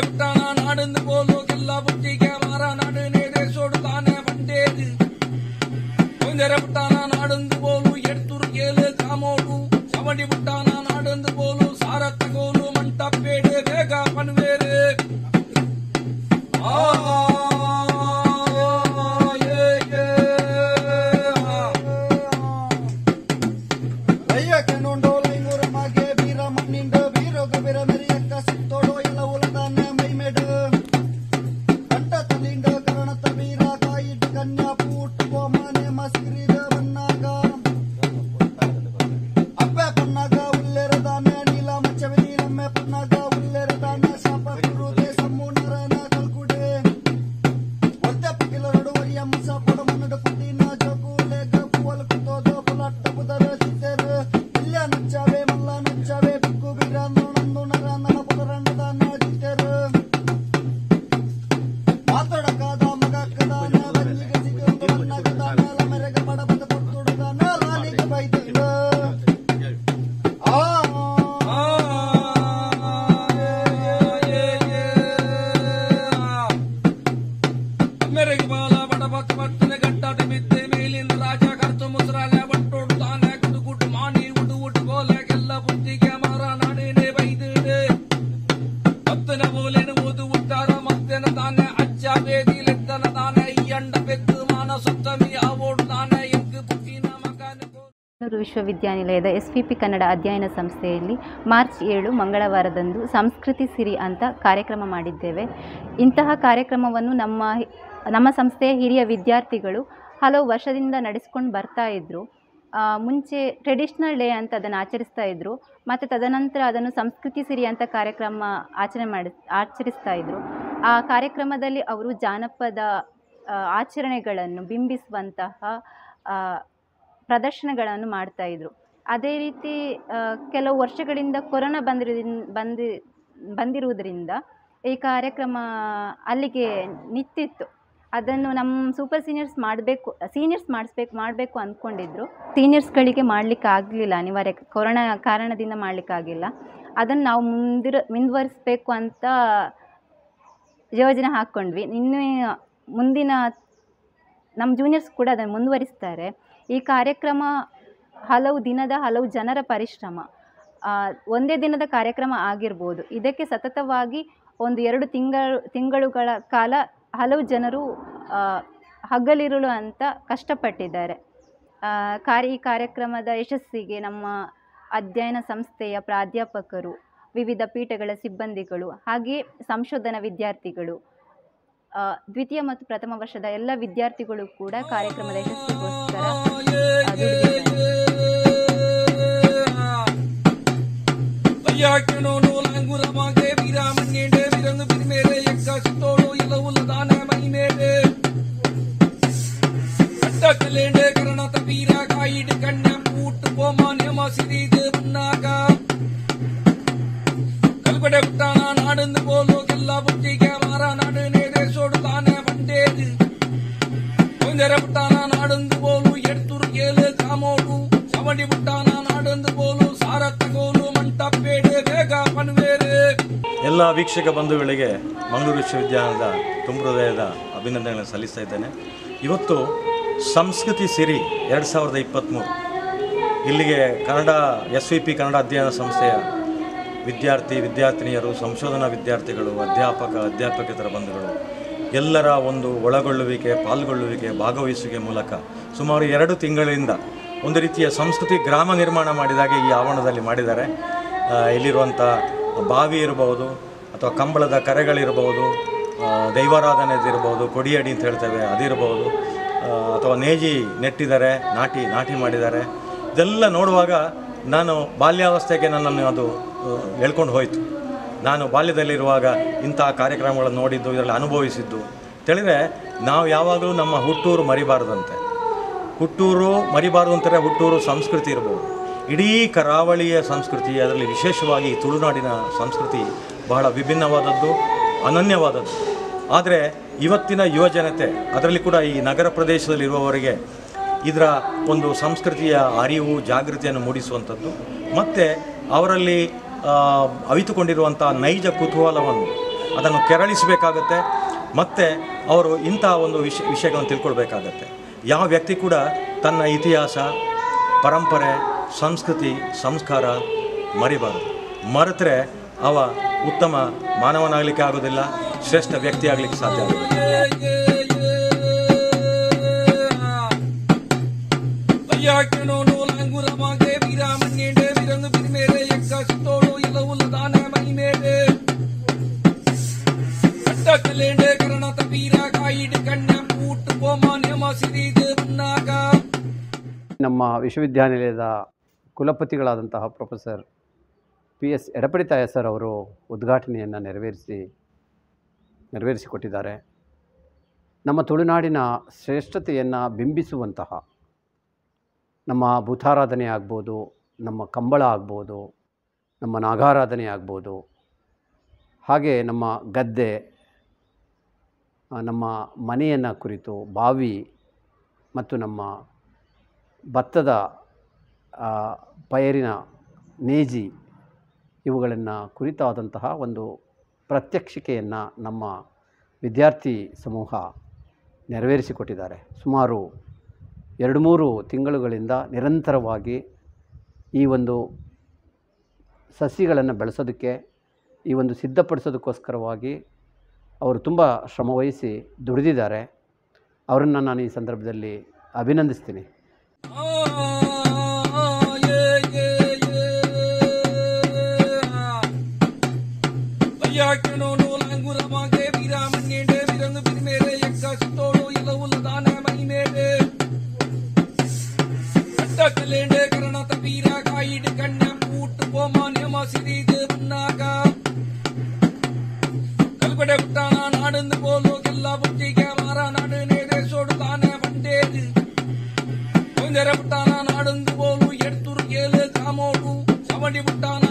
விட்டானா நாடுந்து போலும் எல்லா புத்திக்க மாறா நாடு நேதேசோடு தானே வந்தேது கொஞ்சர விட்டானா நாடுந்து போலும் எடுத்துரு கேளு காமோடு சவடி விட்டானா நாடுந்து போலும் சாரத்த கோಲು ಮಂಟಪೇಡೆ ಬೇಗ ಪನ್ವೇರು ಆ ಏ ಏ ಅಯ್ಯಕ್ಕೆ ನೋಂಡೋ ಲೈಂಗೂರ ಮಾಗೆ ಬೀರ ಮಣ್ಣಿಂಡ ಬೀರೋಗ ಬಿರ ಮೆರಿಯಕ್ಕ ಸಿತ್ತೋಡೋ ಇಲ್ಲ ಉಲದಾನ ಮೈಮೇಡು ಕಂಟ ತಲಿಂಡ ಕರಣತ ಬೀರ ಕಾಯಿಟ್ಟು ಕನ್ಯಾ ಪೂಟ್ ಗೋಮಾನೆ ಮಸ್ಕಿರಿದ ಬನ್ನಾಗ ಅಪ್ಪೆ ಪನ್ನಾಗ ಉಲ್ಲೆರದಾನ ನೀಲ ಮಚ್ಚವಿ ನೀಲಮ್ಮೆ ಪನ್ನಾಗ ಉಲ್ಲೆರದಾನ ಶಾಪ ಕುರುದೆ ಸಮ್ಮು ನರನ ಕಲ್ಕುಡೆ ಒದ್ದೆ ಪಕ್ಕಿಲರಡು ವರಿಯ ಮುಸ ಪಡ ಮನ್ನಡ ಪುಟ್ಟಿನ ಜೋಕು ಲೇಗ ಪುವಲ್ ಕುತೋದು ಪುಲಟ್ಟ ಬುದರ ಚಿತ್ತೆರು ಇಲ್ಲ ನಚ್ಚಾವೆ ಮಲ್ಲ ನಚ್ಚಾವೆ ಬಿಕ್ಕು ಬೀರ ನಂದು ನರ ನನ ಪುದರಂಡದ ನಾಜಿತ್ತೆರು ಮಾತಾಡಕಾದ ಮಗಕ್ಕದಾನ ಬನ್ನಿಗೆ ಸಿಗೊಂದು ಬನ್ನಗದಾನ ಲಮೆರೆಗೆ ಬಡಬದ ಪುರ್ತುಡುದಾನ ಲಾಲಿಗೆ ಬೈದಿಲ್ಲ ಆ ಮೆರೆಗೆ ಬಾಲ ಬಡ ಪಕ್ಕ ಬರ್ತನೆ ಗಟ್ಟಾಟ ಬಿದ್ದೆ ಮೇಲಿಂದ ರಾಜ ಕರ್ತು ಮುಸ್ರಾಲೆ ಬಟ್ಟೋಡು ತಾನೆ ಗುಡು ಗುಡು ಮಾನಿ ಉಡು ಉಡು ಗೋಲೆಗೆಲ್ಲ ಬುದ್ಧಿಗೆ ಮಾರ ನಾಡೇನೆ ಬೈದಿದೆ ಮತ್ತನ ಬೋಲೆನ ಓದು ಉತ್ತಾರ ಮತ್ತನ ತಾನೆ ಅಜ್ಜ ಬೇದಿ ಲೆಕ್ಕನ ತಾನೆ ಈ ಅಂಡ ಬೆದ್ದು ಮಾನ ಸಪ್ತಮಿ ಆವೋಡು ತಾನೆ ಎಂಕು ಬುಕ್ಕಿನ ಮಗನ ಬೆಂಗಳೂರು ವಿಶ್ವವಿದ್ಯಾನಿಲಯದ ಎಸ್ ವಿ ಪಿ ಕನ್ನಡ ಅಧ್ಯಯನ ಸಂಸ್ಥೆಯಲ್ಲಿ ಮಾರ್ಚ್ ಏಳು ಮಂಗಳವಾರದಂದು ಸಂಸ್ಕೃತಿ ಸಿರಿ ಅಂತ ಕಾರ್ಯಕ್ರಮ ಮಾಡಿದ್ದೇವೆ ಇಂತಹ ಕಾರ್ಯಕ್ರಮವನ್ನು ನಮ್ಮ ಹಿ- ನಮ್ಮ ಸಂಸ್ಥೆಯ ಹಿರಿಯ ವಿದ್ಯಾರ್ಥಿಗಳು ಹಲವು ವರ್ಷದಿಂದ ನಡೆಸ್ಕೊಂಡು ಬರ್ತಾ ಇದ್ದರು ಆ, ಮುಂಚೆ ಟ್ರೆಡಿಷ್ನಲ್ ಡೇ ಅಂತ ಅದನ್ನು ಆಚರಿಸ್ತಾ ಇದ್ದರು ಮತ್ತು ತದನಂತರ ಅದನ್ನು ಸಂಸ್ಕೃತಿ ಸಿರಿ ಅಂತ ಕಾರ್ಯಕ್ರಮ ಆಚರಣೆ ಮಾಡಿ ಆಚರಿಸ್ತಾ ಇದ್ದರು ಆ ಕಾರ್ಯಕ್ರಮದಲ್ಲಿ ಅವರು ಜಾನಪದ ಆ, ಆಚರಣೆಗಳನ್ನು ಬಿಂಬಿಸುವಂತಹ ಆ, ಪ್ರದರ್ಶನಗಳನ್ನು ಮಾಡ್ತಾ ಇದ್ರು ಅದೇ ರೀತಿ ಆ, ಕೆಲವು ವರ್ಷಗಳಿಂದ ಕೊರೋನಾ ಬಂದಿರೋದ್ರಿನ್ ಬಂದಿ ಬಂದಿರುವುದರಿಂದ ಈ ಕಾರ್ಯಕ್ರಮ ಅಲ್ಲಿಗೆ ನಿಂತಿತ್ತು ಅದನ್ನು ನಮ್ಮ ಸೂಪರ್ ಸೀನಿಯರ್ಸ್ ಮಾಡಬೇಕು ಸೀನಿಯರ್ಸ್ ಮಾಡಿಸ್ಬೇಕು ಮಾಡಬೇಕು ಅಂದ್ಕೊಂಡಿದ್ರು ಸೀನಿಯರ್ಸ್ಗಳಿಗೆ ಮಾಡಲಿಕ್ಕೆ ಆಗಲಿಲ್ಲ ಅನಿವಾರ್ಯ ಕೊರೋನಾ ಕಾರಣದಿಂದ ಮಾಡಲಿಕ್ಕಾಗಿಲ್ಲ ಅದನ್ನು ನಾವು ಮುಂದಿರ ಮುಂದುವರಿಸಬೇಕು ಅಂತ ಯೋಜನೆ ಹಾಕ್ಕೊಂಡ್ವಿ ಇನ್ನು ಮುಂದಿನ ನಮ್ಮ ಜೂನಿಯರ್ಸ್ ಕೂಡ ಅದನ್ನು ಮುಂದುವರಿಸ್ತಾರೆ ಈ ಕಾರ್ಯಕ್ರಮ ಹಲವು ದಿನದ ಹಲವು ಜನರ ಪರಿಶ್ರಮ ಆ, ಒಂದೇ ದಿನದ ಕಾರ್ಯಕ್ರಮ ಆಗಿರ್ಬೋದು ಇದಕ್ಕೆ ಸತತವಾಗಿ ಒಂದು ಎರಡು ತಿಂಗಳು ತಿಂಗಳುಗಳ ಕಾಲ ಹಲವು ಜನರು ಆ, ಹಗಲಿರುಳು ಅಂತ ಕಷ್ಟಪಟ್ಟಿದ್ದಾರೆ ಆ, ಕಾರ್ಯ ಈ ಕಾರ್ಯಕ್ರಮದ ಯಶಸ್ಸಿಗೆ ನಮ್ಮ ಅಧ್ಯಯನ ಸಂಸ್ಥೆಯ ಪ್ರಾಧ್ಯಾಪಕರು ವಿವಿಧ ಪೀಠಗಳ ಸಿಬ್ಬಂದಿಗಳು ಹಾಗೆಯೇ ಸಂಶೋಧನಾ ವಿದ್ಯಾರ್ಥಿಗಳು ಆ, ದ್ವಿತೀಯ ಮತ್ತು ಪ್ರಥಮ ವರ್ಷದ ಎಲ್ಲ ವಿದ್ಯಾರ್ಥಿಗಳು ಕೂಡ ಕಾರ್ಯಕ್ರಮದ ಯಶಸ್ಸಿಗೋಸ್ಕರ ಆ, ದುಡಿದಿದ್ದಾರೆ. ಅಯ್ಯಾಕಿನೋ ನೋಲಾಂಗುರಮಾಗೆ ವೀರಾಮಣ್ಯೇಡೆ ವಿರಂದು ಬಿರಿಮೇರೆ ಎಕ್ಕ ಸುತ್ತೋಡು ಇಲ್ಲವುಲ್ಲ ದಾನ ಮೈಮೇಡೆ ಕಟ್ಟಕಲೇಂಡೆ ಕರಣತ ವೀರ ಕಾಯಿಡು ಕಣ್ಣ ಕೂಟು ಪೋಮ ನೇಮ ಸಿರಿದು ಮುನ್ನಾಗ ಕಲ್ಪಡೆ ಬಿಟ್ಟಾನ ನಾಡಂದು ಬೋಲು ಎಲ್ಲ ಬುದ್ಧಿಗೆ ಮಾರ ನಾಡು ನೇದೇಶೋಡು ತಾನೆ ಬಂಡೇದು கொஞ்சர விட்டானா நாடந்து போலும் எடுத்துரு கேளு காமோடு சவடி விட்டானா நாடந்து போலும் சாரத்த கோಲು ಮಂಟಪೇಡೆ ಬೇಗ ಪನ್ವೇರು ಎಲ್ಲ ವೀಕ್ಷಕ ಬಂಧುಗಳಿಗೆ ಮಂಗಳೂರು ವಿಶ್ವವಿದ್ಯಾಲಯದ ತುಂಬ ಹೃದಯದ ಅಭಿನಂದನೆಗಳನ್ನು ಸಲ್ಲಿಸ್ತಾ ಇದ್ದೇನೆ ಇವತ್ತು ಸಂಸ್ಕೃತಿ ಸಿರಿ ಎರಡು ಸಾವಿರದ ಇಪ್ಪತ್ತ್ಮೂರು ಇಲ್ಲಿಗೆ Kannada S V P Kannada ಅಧ್ಯಯನ ಸಂಸ್ಥೆಯ ವಿದ್ಯಾರ್ಥಿ ವಿದ್ಯಾರ್ಥಿನಿಯರು ಸಂಶೋಧನಾ ವಿದ್ಯಾರ್ಥಿಗಳು ಅಧ್ಯಾಪಕ ಅಧ್ಯಾಪಕೇತರ ಬಂಧುಗಳು ಎಲ್ಲರ ಒಂದು ಒಳಗೊಳ್ಳುವಿಕೆ ಪಾಲ್ಗೊಳ್ಳುವಿಕೆ ಭಾಗವಹಿಸುವಿಕೆ ಮೂಲಕ ಸುಮಾರು ಎರಡು ತಿಂಗಳಿಂದ ಒಂದು ರೀತಿಯ ಸಂಸ್ಕೃತಿ ಗ್ರಾಮ ನಿರ್ಮಾಣ ಮಾಡಿದಾಗೆ ಈ ಆವರಣದಲ್ಲಿ ಮಾಡಿದ್ದಾರೆ ಆ, ಇಲ್ಲಿರುವಂಥ ಬಾವಿ ಇರಬಹುದು ಅಥವಾ ಕಂಬಳದ ಕರೆಗಳಿರಬಹುದು ಆ, ದೈವಾರಾಧನೆದಿರ್ಬೋದು ಕೊಡಿಯಡಿ ಅಂತ ಹೇಳ್ತೇವೆ ಅದಿರಬಹುದು ಆ, ಅಥವಾ ನೇಜಿ ನೆಟ್ಟಿದ್ದಾರೆ ನಾಟಿ ನಾಟಿ ಮಾಡಿದ್ದಾರೆ ಇದೆಲ್ಲ ನೋಡುವಾಗ ನಾನು ಬಾಲ್ಯಾವಸ್ಥೆಗೆ ನನ್ನನ್ನು ಅದು ಆ, ಎಳ್ಕೊಂಡು ಹೋಯಿತು ನಾನು ಬಾಲ್ಯದಲ್ಲಿರುವಾಗ ಇಂತಹ ಕಾರ್ಯಕ್ರಮಗಳನ್ನು ನೋಡಿದ್ದು ಇದರಲ್ಲಿ ಅನುಭವಿಸಿದ್ದು ತಿಳಿದ್ರೆ ನಾವು ಯಾವಾಗಲೂ ನಮ್ಮ ಹುಟ್ಟೂರು ಮರಿಬಾರದಂತೆ ಹುಟ್ಟೂರು ಮರಿಬಾರದು ಅಂತಾರೆ ಹುಟ್ಟೂರು ಸಂಸ್ಕೃತಿ ಇರ್ಬೋದು ಇಡೀ ಕರಾವಳಿಯ ಸಂಸ್ಕೃತಿ ಅದರಲ್ಲಿ ವಿಶೇಷವಾಗಿ ಈ ತುಳುನಾಡಿನ ಸಂಸ್ಕೃತಿ ಬಹಳ ವಿಭಿನ್ನವಾದದ್ದು ಅನನ್ಯವಾದದ್ದು ಆದರೆ ಇವತ್ತಿನ ಯುವ ಜನತೆ ಅದರಲ್ಲಿ ಕೂಡ ಈ ನಗರ ಪ್ರದೇಶದಲ್ಲಿರುವವರಿಗೆ ಇದರ ಒಂದು ಸಂಸ್ಕೃತಿಯ ಅರಿವು ಜಾಗೃತಿಯನ್ನು ಮೂಡಿಸುವಂಥದ್ದು ಮತ್ತು ಅವರಲ್ಲಿ ಆ, ಅವಿತುಕೊಂಡಿರುವಂಥ ನೈಜ ಕುತೂಹಲವನ್ನು ಅದನ್ನು ಕೆರಳಿಸಬೇಕಾಗತ್ತೆ ಮತ್ತು ಅವರು ಇಂಥ ಒಂದು ವಿಷ ವಿಷಯಗಳನ್ನು ತಿಳ್ಕೊಳ್ಬೇಕಾಗತ್ತೆ ಯಾವ ವ್ಯಕ್ತಿ ಕೂಡ ತನ್ನ ಇತಿಹಾಸ ಪರಂಪರೆ ಸಂಸ್ಕೃತಿ ಸಂಸ್ಕಾರ ಮರಿಬಾರದು ಮರೆತರೆ ಅವ ಉತ್ತಮ ಮಾನವನಾಗಲಿಕ್ಕೆ ಆಗೋದಿಲ್ಲ ಶ್ರೇಷ್ಠ ವ್ಯಕ್ತಿ ಆಗಲಿಕ್ಕೆ ಸಾಧ್ಯ ಆಗೋದಿಲ್ಲ ಅಯ್ಯಾಕೆನೋನು ಲಾಂಗುರಮಾಗೆ ವೀರಾಮಣ್ಯೇಂಡೆ ವಿರಂಗು ಬಿರಿಮೇರೆ ಎಕ್ಕ ಸುತ್ತೋಳು ಇಲವುಲ್ಲದಾನ ಮೈಮೇಡೆ ಕಟ್ಟಕಲೇಂಡೆ ಕರಣತ ವೀರ ಕಾಯಿಡು ಕಣ್ಣ ಕೂಟ್ಟು ಪೋಮ ನೇಮ ಸಿರಿದು ಬನ್ನಾಗ ನಮ್ಮ ವಿಶ್ವವಿದ್ಯಾನಿಲಯದ ಕುಲಪತಿಗಳಾದಂತಹ professor P S Edapadithaya sir ಅವರು ಉದ್ಘಾಟನೆಯನ್ನು ನೆರವೇರಿಸಿ ನೆರವೇರಿಸಿಕೊಟ್ಟಿದ್ದಾರೆ ನಮ್ಮ ತುಳುನಾಡಿನ ಶ್ರೇಷ್ಠತೆಯನ್ನು ಬಿಂಬಿಸುವಂತಹ ನಮ್ಮ ಭೂತಾರಾಧನೆ ಆಗ್ಬೋದು ನಮ್ಮ ಕಂಬಳ ಆಗ್ಬೋದು ನಮ್ಮ ನಾಗಾರಾಧನೆ ಆಗ್ಬೋದು ಹಾಗೆ ನಮ್ಮ ಗದ್ದೆ ಆ, ನಮ್ಮ ಮನೆಯನ್ನು ಕುರಿತು ಬಾವಿ ಮತ್ತು ನಮ್ಮ ಭತ್ತದ ಆ, ಪೈರಿನ ನೇಜಿ ಇವುಗಳನ್ನು ಕುರಿತಾದಂತಹ ಒಂದು ಪ್ರಾತ್ಯಕ್ಷಿಕೆಯನ್ನು ನಮ್ಮ ವಿದ್ಯಾರ್ಥಿ ಸಮೂಹ ನೆರವೇರಿಸಿಕೊಟ್ಟಿದ್ದಾರೆ ಸುಮಾರು ಎರಡು ಮೂರು ತಿಂಗಳುಗಳಿಂದ ನಿರಂತರವಾಗಿ ಈ ಒಂದು ಸಸಿಗಳನ್ನು ಬೆಳೆಸೋದಕ್ಕೆ ಈ ಒಂದು ಸಿದ್ಧಪಡಿಸೋದಕ್ಕೋಸ್ಕರವಾಗಿ ಅವರು ತುಂಬ ಶ್ರಮವಹಿಸಿ ದುಡಿದಿದ್ದಾರೆ ಅವರನ್ನು ನಾನು ಈ ಸಂದರ್ಭದಲ್ಲಿ ಅಭಿನಂದಿಸ್ತೀನಿ ಅಯ್ಯಾಕೆನೋನು ಲಾಂಗುರಮಾಗೆ ವೀರಾಮಣ್ಯೇಂಡೆ ವಿರಂಗು ಬಿರಿಮೇರೆ ಎಕ್ಕ ಸುತ್ತೋಳು ಇಲವುಲ್ಲದಾನ ಮೈಮೇಡೆ ಕಟ್ಟಕಲೇಂಡೆ ಕರಣತ ವೀರ ಕಾಯಿಡು ಕಣ್ಣ ಕೂಟ್ಟು ಪೋಮ ನೇಮ ಸಿರಿದು ಬನ್ನಾಗ ಕಲ್ಪಡೆ ಬಿಟ್ಟಾನ ನಾಡಂದು போலோ எல்லா புத்திக்கு மாற நாடு நேரே சோடுதானே வண்டேது கொஞ்சர ಬಿಟ್ಟಾನ ನಾಡಂದು போಲು ಎಡ್ತುರು ಕೇಳು ಕಾಮೋಡು ಸವಡಿ ಬಿಟ್ಟಾನ